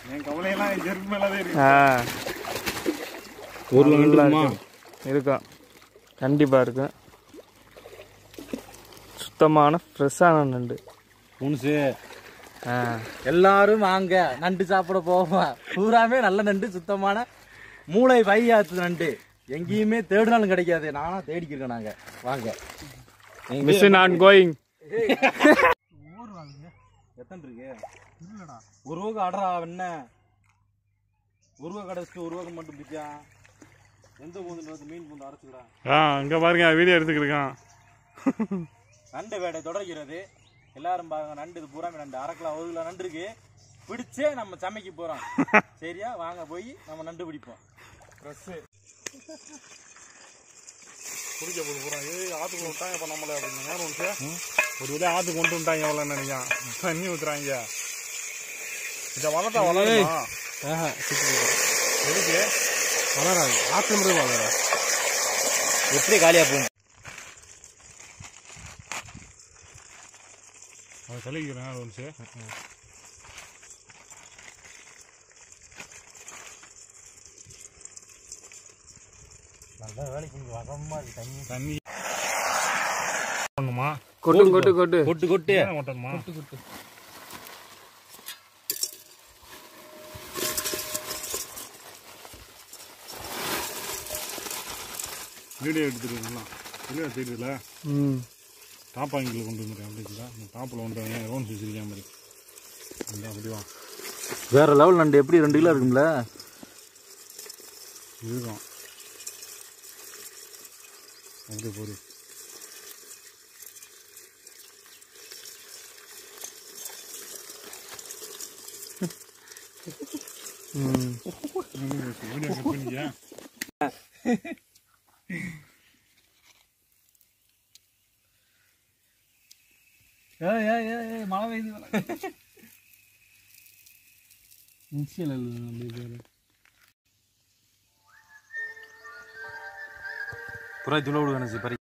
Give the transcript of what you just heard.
என் கவலையெல்லாம் செருப்பு மேலதான் இருக்கு ஆ ஒரு நல்லா நண்டுமா இருக்கும் இருக்கும் கண்டிப்பாக இருக்கும் சுத்தமான ஃப்ரெஷ்ஷான நண்டு முனுசு ஆ எல்லாரும் வாங்க நண்டு சாப்பிட போவோம் பூராமே நல்ல நண்டு சுத்தமான மூளை வையாத்து நண்டு எங்கேயுமே தேடினாலும் கிடைக்காது நானா தேடிக்கிருக்கேன் நாங்க வாங்க மிஷின் ஆன் கோயிங் எத்தனை இருக்கு ஒரு ரூபா அடரா என்ன ஒரு ரூபா கடைச்சிட்டு ஒரு ரூபா மட்டும் பிச்சா எந்த பூந்து மீன் பூந்து அரைச்சுக்கிறா ஆ அங்க பாருங்க வீடியோ எடுத்துக்கிருக்கான் நண்டு வேடை தொடர்கிறது எல்லாரும் பாருங்க நண்டு இது பூரா நண்டு அரை கிலோ ஒரு கிலோ நண்டு இருக்கு பிடிச்சே நம்ம சமைக்க போறோம் சரியா வாங்க போய் நம்ம நண்டு பிடிப்போம் குடிக்க போது போறான் ஏய் ஆத்துக்கு விட்டாங்க இப்ப நம்மள அப்படின்னு நேரம் ஒன்று ஒரு விதை ஆத்துக்கு கொண்டு விட்டாங்க எவ்வளோ நினைக்கான் தண்ணி ஊத்துறாங்க இதை வளர்த்தா வளருமா எதுக்கு வளராது ஆற்று முறை வளராது எப்படி காலியா போகும் அதை சொல்லிக்கிறேன் அது ஒன்று நல்ல வேலைக்கு கொஞ்சம் வகமா இருக்கு தண்ணி தண்ணி பண்ணுமா கொட்டு கொட்டு கொட்டு கொட்டு கொட்டு ஓட்டணுமா வீடியோ எடுத்துட்டு இருக்கலாம் இல்லையா தெரியல ம் டாப் ஆங்கிள் கொண்டு வந்துருக்கேன் அப்படிங்களா இந்த டாப்பில் கொண்டு வரேன் ரோன் வச்சிருக்கேன் மாதிரி இந்த அப்படிவா வேற லெவல் நண்டு எப்படி ரெண்டு கிலோ இருக்கும்ல இருக்கும் அப்படியே போடு ம் வீடியோ கட் பண்ணிக்க மழை பெய்யுது இன்சியல் இல்லை புறா துளை விடுவேன் பறி